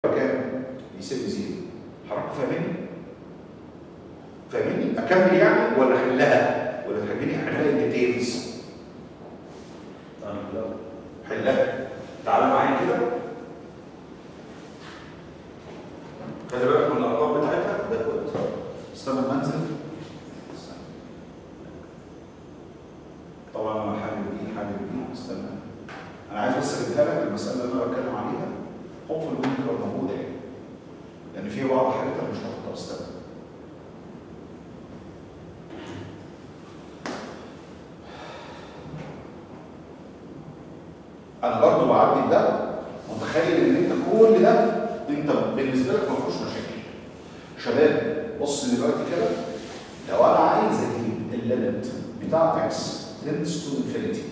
كام؟ يساوي زيرو حضرتك فاهمني؟ فاهمني؟ اكمل يعني ولا احلها؟ ولا تخليني احلها ان ديتيلز؟ حلها تعالى معايا كده خلي بالك من الارقام بتاعتها ده كود استنى ما انزل استنى. طبعا انا حابب دي حابب دي استنى انا عايز بس اجيبها لك المساله اللي انا بتكلم عليها خوف الوين تبقى موجوده يعني لان في بعض الحاجات انا مش هحطها استنى انا برضه بعدي ده متخيل ان انت كل ده انت بالنسبه لك ما فيهوش مشاكل شباب بص دلوقتي كده لو انا عايز اجيب الليمت بتاع x tends to infinity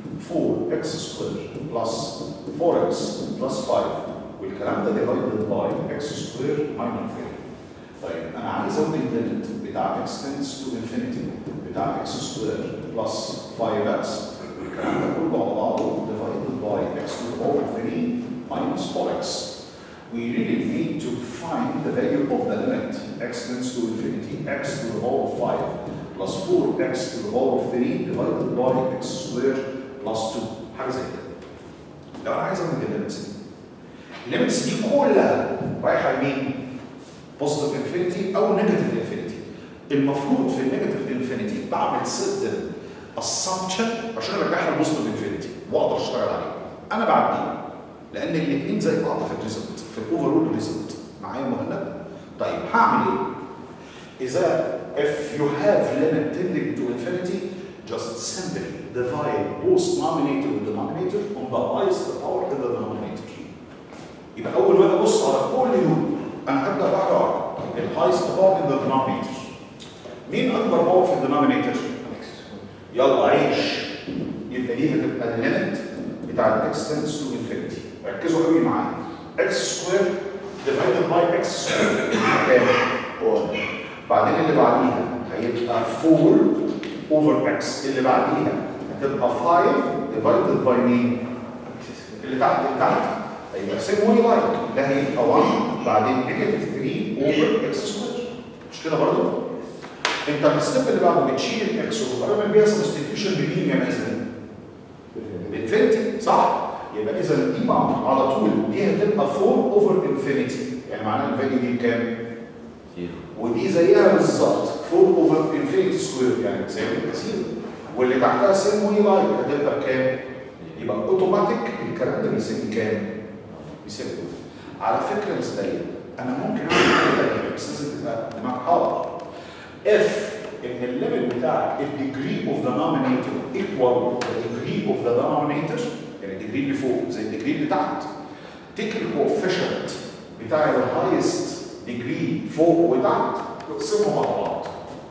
4x square plus 4x plus 5 والكلام ده divided by x square minus 3 طيب انا عايز اوجد الليمت بتاع x tends to infinity بتاع x square plus 5x والكلام ده كله على بعضه divided by x to the power 3 minus 4x we really need to find the value of the limit x tends to infinity x to the power of 5 plus 4x to the power of 3 divided by x squared plus 2 حاجه زي كده لو انا عايز اعمل الليمتس دي الليمتس دي كلها رايحه لمين؟ بوزيتيف انفينيتي او نيجاتيف انفينيتي المفروض في النيجاتيف انفينيتي بعمل سيستم اسامبشن عشان ارجعها لبوزيتيف انفينيتي واقدر اشتغل عليه انا بعديه لان الاثنين زي بعض في الريزلت في الاوفرول ريزلت معايا مهند طيب هعمل ايه اذا if you have limit tending to infinity just simply divide both numerator and denominator on the highest power in the denominator يبقى اول ما ابص على كل دول انا هبدا واحده واحده الهايست باور ان ذا denominator مين اكبر باور في الدينومينيتور؟ يلا عيش يبقى دي هتبقى الليمت بتاع الاكس تنس تو انفينيتي ركزوا قوي معايا اكس سكوير ديفايدد باي اكس سكوير كام؟ 1 بعدين اللي بعديها هيبقى 4 اوفر اكس اللي بعديها هتبقى 5 ديفايدد باي مين؟ اللي تحت اللي تحت هيبقى سيم واي لايك ده هيبقى 1 بعدين نيجاتيف 3 اوفر اكس سكوير مش كده برضه؟ انت الستيب اللي بعده بتشيل الاكس وتعمل بيها سبستيتيوشن بمين يا مازن؟ بانفينيتي صح؟ يبقى اذا دي مع على طول دي هتبقى 4 اوفر انفينيتي يعني معناها الفاليو دي بكام؟ ودي زيها بالظبط 4 اوفر انفينيتي سكوير يعني بتساوي زيرو واللي تحتها سيم واي لايك هتبقى بكام؟ يبقى اوتوماتيك الكلام ده بيساوي كام؟ بيساوي على فكره نسبيه انا ممكن اعمل حاجه تانيه بس لازم تبقى دماغك حاضر if ان الليمت بتاع الديجري اوف ذا denominator equal the degree of the denominator يعني الديجري اللي فوق زي الديجري اللي تحت تيك الكوفيشنت بتاع الهايست ديجري فوق وتحت واقسمهم على بعض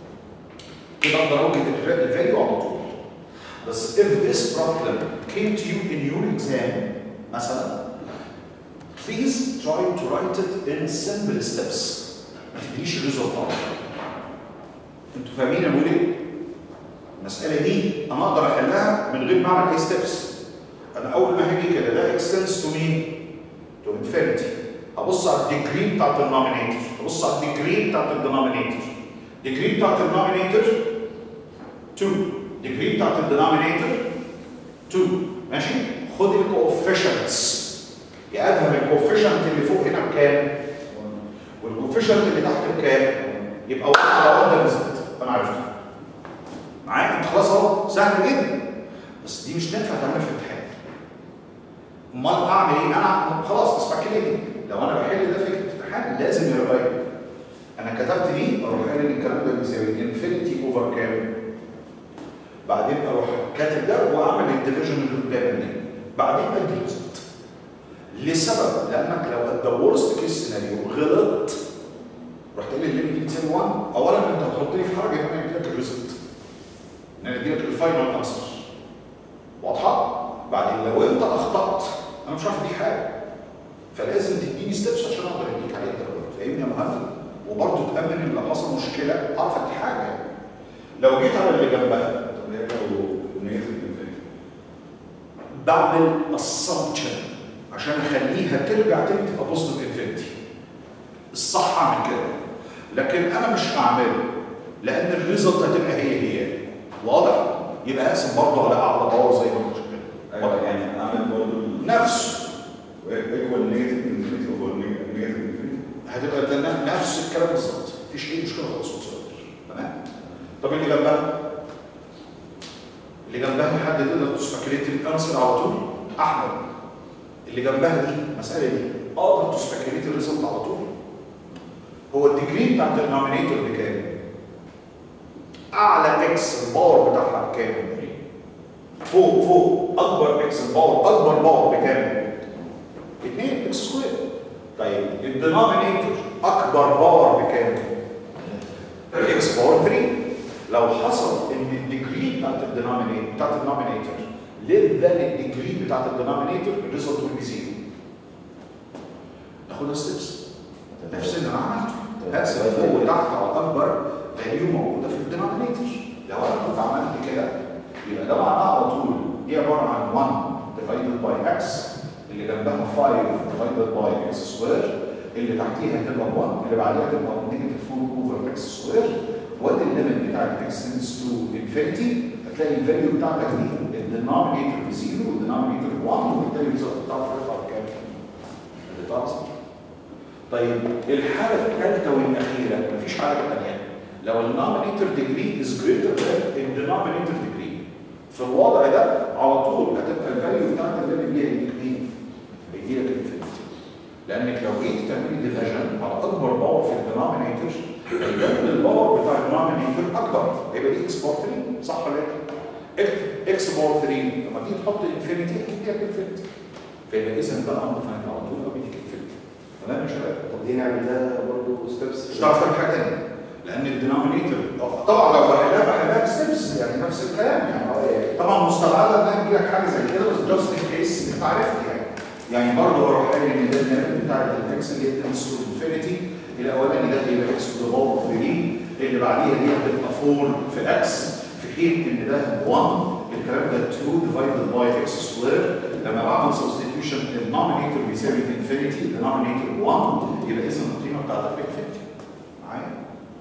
كده اقدر اوجد الفاليو على طول بس if this problem came to you in your exam مثلا please try to write it in simple steps ما تدينيش الريزلت على طول انتوا فاهمين انا بقول ايه؟ المساله دي انا اقدر احلها من غير ما اعمل اي ستيبس انا اول ما هاجي كده ده اكستنس تو مين؟ تو انفينيتي ابص على الديجري بتاعت النومينيتور ابص على الديجري بتاعت الدينومينيتور الديجري بتاعت النومينيتور 2 الديجري بتاعت الدينومينيتور 2 ماشي خد الكوفيشنتس يا ادهم الكوفيشنت اللي فوق هنا بكام؟ والكوفيشنت اللي تحت بكام؟ يبقى واحد على واحد ريزلت انا عرفته معايا انت خلاص اهو سهل جدا بس دي مش تنفع تعملها في الامتحان امال اعمل ايه انا خلاص اسبكيليتنج لو انا بحل ده في الامتحان لازم يبقى انا كتبت دي اروح قايل ان الكلام ده بيساوي انفينيتي اوفر كام بعدين اروح كاتب ده واعمل الديفيجن اللي قدام دي بعدين ادي ريزلت لسبب لانك لو ات ذا ورست كيس سيناريو غلطت رحت قايل الليمت دي بتساوي 1 اولا انت هتحط لي في حاجه ان انا ادي لك الريزلت ان انا ادي لك الفاينل انسر واضحه؟ بعدين لو انت اخطات انا مش عارف اديك حاجه فلازم تديني ستيبس عشان اقدر اديك عليه الدرجات فاهمني يا مهند؟ وبرضه تامن ان لو حصل مشكله اعرف اديك حاجه يعني. لو جيت على اللي جنبها طب هي لو نيجاتيف بعمل assumption عشان اخليها ترجع تاني تبقى بوزيتيف انفينيتي هعمل كده لكن انا مش هعمله لان الريزلت هتبقى هي هي واضح يبقى اقسم برضه على اعلى باور زي ما قلت كده ايوه يعني اعمل برضه نفس ايكوال نيجاتيف انفينيتي اوفر نيجاتيف انفينيتي هتبقى ده نفس الكلام بالظبط مفيش اي مشكله خالص واتساب تمام طب اللي جنبها اللي جنبها حد تقدر تسبكليت الانسر على طول احمد اللي جنبها دي المساله دي اقدر تسبكليت الريزلت على طول هو الديجري بتاع الدينومينيتور بكام؟ اعلى اكس الباور بتاعها بكام؟ فوق فوق اكبر اكس الباور اكبر باور بكام؟ 2 اكس سكوير طيب الدينومينيتور اكبر باور بكام؟ اكس باور 3 لو حصل ان الديجري بتاعت الدينومينيتور بتاعت الدينومينيتور ليس ذان الديجري بتاعت الدينومينيتور الريزلت ويل بي زيرو ناخدها ستيبس نفس اللي انا عملته اقسم فوق وتحت على اكبر فاليو موجوده في الدينومينيتور لو انا كنت عملت كده يبقى ده معناه على طول دي عباره عن 1 ديفايدد باي اكس اللي جنبها 5 ديفايدد باي اكس سكوير اللي تحتيها هتبقى 1 اللي بعديها هتبقى نيجاتيف 4 اوفر اكس سكوير وادي الليمت بتاع الاكس تنس تو انفينيتي هتلاقي الفاليو بتاعتك دي الدينومينيتور بزيرو والدينومينيتور 1 وبالتالي الريزلت بتاعك هيطلع بكام؟ هتطلع صح طيب الحاله الثالثه والاخيره مفيش حاجه ثانيه لو النومينيتور ديجري از جريتر ذان الدينومينيتور ديجري في الوضع ده على طول هتبقى الفاليو بتاعتك اللي بيها الاثنين بيجي لك انفينيتي لانك لو جيت تعمل ديفيجن على اكبر باور في الدينومينيتور هيكون الباور بتاع الدينومينيتور اكبر هيبقى دي اكس باور 3 صح ولا لا؟ اكس باور 3 لما تيجي تحط انفينيتي هتديك انفينيتي فيبقى اذا ده امر فاهم على طول او بيديك انفينيتي تمام يا شباب؟ طب دي نعمل ده برضه ستيبس مش هتعرف تعمل حاجه ثانيه لان الدينومينيتور طبعا لو بحلها بحلها بستبس يعني نفس الكلام يعني طبعا مستبعده ان انا اجي لك حاجه زي كده بس جاست ان كيس انت عرفت يعني يعني برضه اروح قايل ان ده الليمت بتاع الاكس اللي هي تنس تو انفينيتي الاولاني ده هيبقى اكس تو ذا باور 3 اللي بعديها دي هتبقى 4 في اكس في حين ان ده 1 الكلام ده 2 ديفايدد باي اكس سكوير لما بعمل سبستيتيوشن النومينيتور بيساوي انفينيتي الدينومينيتور 1 يبقى اذا القيمه بتاعتك انفينيتي معايا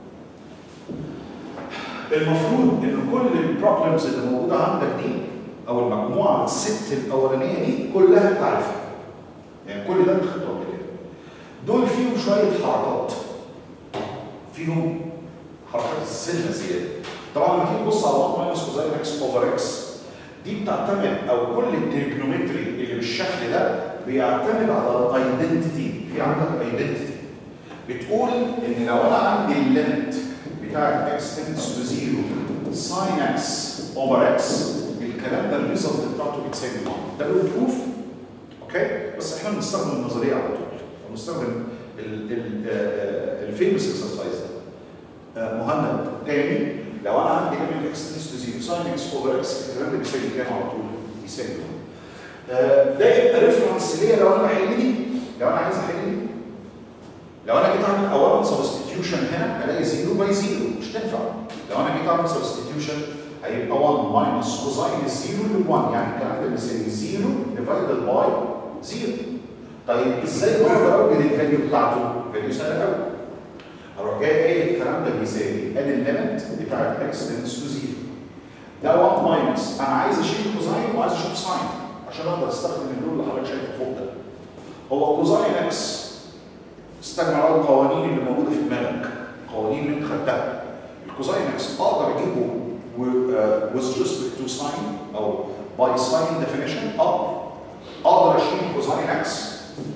المفروض ان كل البروبلمز اللي موجوده عندك دي او المجموعه الست الاولانيه دي كلها تعرفها يعني كل ده بتخطط كده دول فيهم شويه حركات فيهم حركات السنه زياده طبعا لما تيجي تبص على 1 ماينس كوزين اكس اوفر اكس دي بتعتمد او كل التريجنومتري اللي بالشكل ده بيعتمد على الايدنتيتي في عندك ايدنتيتي بتقول ان لو انا عندي الليمت بتاعت اكس تنس تو زيرو ساين اكس اوفر اكس الكلام ده الريزلت بتاعته بتساوي 1 ده له بروف اوكي بس احنا بنستخدم النظريه على طول بنستخدم الفيمس اكسرسايز ده مهند تاني لو انا عندي ليميت اكس تنس تو زيرو ساين اكس اوفر اكس الكلام ده بيساوي كام على طول؟ بيساوي 1 ده يبقى ريفرنس ليا لو انا بحل دي لو انا عايز احل دي لو انا جيت اعمل اولا سبستيتيوشن هنا الاقي 0 باي 0 مش تنفع لو انا جيت اعمل سبستيتيوشن هيبقى 1 ماينس كوزاين الزيرو ل 1 يعني الكلام ده بيساوي 0 ديفايدد باي 0 طيب ازاي بقدر اوجد الفاليو بتاعته؟ فاليو سهله قوي اروح جاي قايل الكلام ده بيساوي ادي الليمت بتاعت اكس تنس تو 0 ده 1 ماينس انا عايز اشيل كوزاين وعايز اشوف ساين عشان اقدر استخدم اللون اللي حضرتك شايفه فوق ده هو كوزاين اكس استجمع على القوانين اللي موجوده في دماغك القوانين اللي انت خدتها الكوزاين اكس اقدر اجيبه with respect to sin او by sin definition up اقدر اشيل كوزاين اكس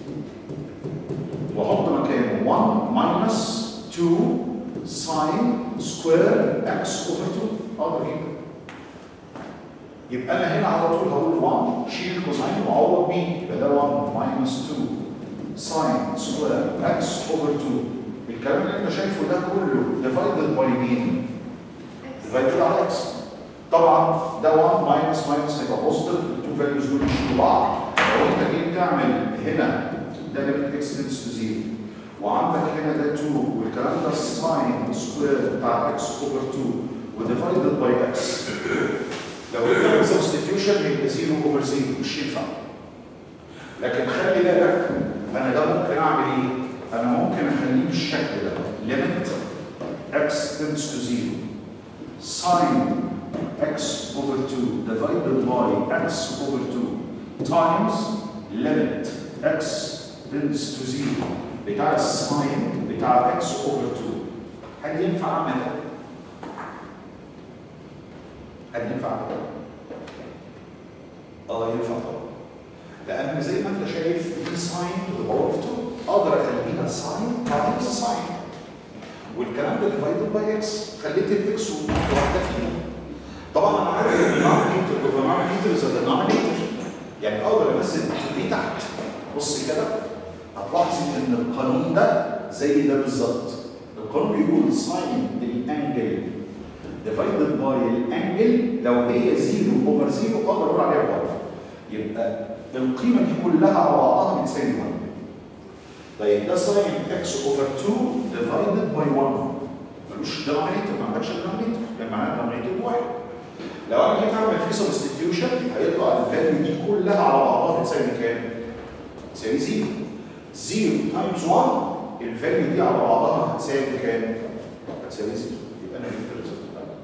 واحط مكانه 1 minus 2 sin square x over 2 اقدر اجيبه يبقى انا هنا على طول هقول 1 شيل كوزاين واعوض بيه يبقى ده 1 minus 2 ساين سكوير اكس اوفر 2 الكلام اللي انت شايفه ده كله ديفايدد باي مين؟ ديفايدد على اكس طبعا ده 1 ماينس ماينس هيبقى بوزيتيف التو فاليوز دول يشيلوا بعض لو انت جيت تعمل هنا ده ليميت اكس تنس تو 0 وعندك هنا ده 2 والكلام ده ساين سكوير بتاع اكس اوفر 2 وديفايدد باي اكس لو انت عملت سبستيتيوشن يبقى 0 اوفر 0 مش ينفع لكن خلي بالك انا ده ممكن اعمل ايه؟ انا ممكن اخليه بالشكل x tends to 0 sine x over 2 divided by x over 2 times limit x tends to 0 بتاع الساين بتاع x over 2 هل ينفع اعمل ده؟ هل ينفع اعمل ده؟ اه ينفع طبعا لان زي ما انت شايف دي ساين تو ذا باور اوف 2 اقدر اخليها ساين تايمز ساين والكلام ده ديفايدد باي اكس خليت الاكس واحده فيهم طبعا انا عارف ان الدينومينيتور الدينومينيتور از الدينومينيتور يعني اقدر امثل دي تحت بص كده هتلاحظي ان القانون ده زي ده بالظبط القانون بيقول ساين الانجل ديفايدد باي الانجل لو هي 0 اوفر 0 اقدر اقول عليها 1 يبقى القيمه دي كلها على بعضها بتساوي 1 طيب ده ساين اكس اوفر 2 ديفايدد باي 1 ملوش دينومينيتور ما عندكش دينومينيتور يعني معناها دينومينيتور بواحد لو انا جيت اعمل فيه سبستيتيوشن هيطلع الفاليو دي كلها على بعضها بتساوي كام؟ تساوي 0 0 تايمز 1 الفاليو دي على بعضها هتساوي كام؟ هتساوي 0 يبقى انا جبت الريزلت بتاعي.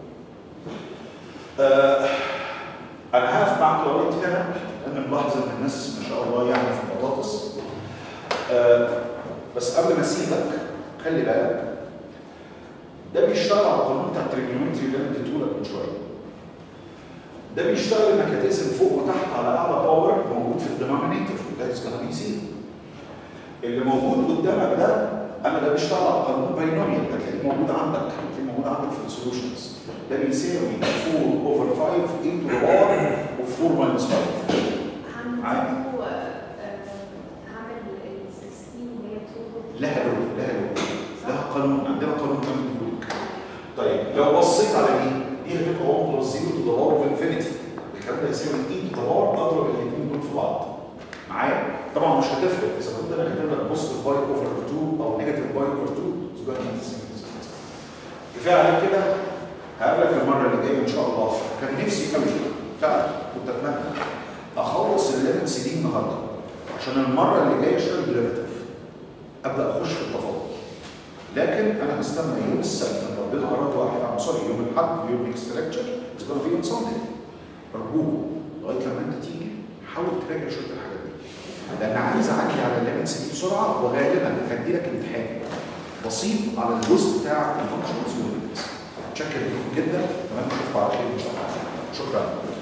آه انا هقف معاك لغايه هنا لان ملاحظ ان الناس ما شاء الله يعني في البطاطس آه بس قبل ما اسيبك خلي بالك ده بيشتغل على القانون بتاع التريجونومتري اللي انا اديته لك من شويه ده بيشتغل انك هتقسم فوق وتحت على اعلى باور موجود في الدينومينيتور وده از جونا بي زيرو اللي موجود قدامك ده انا ده بيشتغل على قانون باينوميال هتلاقيه موجود عندك هتلاقيه موجود عندك في السولوشنز ده بيساوي 4 اوفر 5 into the power of 4 minus 5 عادي. هعمل هعمل ال 16 اللي هي بتوصل لها لون لها لون لها قانون عندنا قانون كمان بيقول كده. طيب لو بصيت على دي دي هتبقى 1 بلس 0 تو ذا باور اوف انفينيتي الكلام ده يساوي اي تو ذا باور اضرب الاثنين دول في بعض معايا طبعا مش هتفرق اذا كنت انا كاتب لك بوزيتيف باي اوفر 2 او نيجاتيف باي اوفر 2 it's gonna be the same result. كفايه عليك كده هقابلك المره اللي جايه ان شاء الله كان نفسي قوي فعلا كنت اتمنى اخلص الليمتس دي النهارده عشان المره اللي جايه اشتغل ديريفيتيف ابدا اخش في التفاضل لكن انا هستنى يوم السبت ان ربنا اراد واحد عم سوري يوم الاحد يوم نيكست ليكتشر از جونا بي اون ساندي ارجوك لغايه لما انت تيجي حاول تراجع شويه الحاجات دي لان عايز اعدي على الليمتس دي بسرعه وغالبا هدي لك امتحان بسيط على الجزء بتاع الفانكشنز والليمتس شكرا لكم جدا اتمنى اشوفكم على خير ان شاء الله شكرا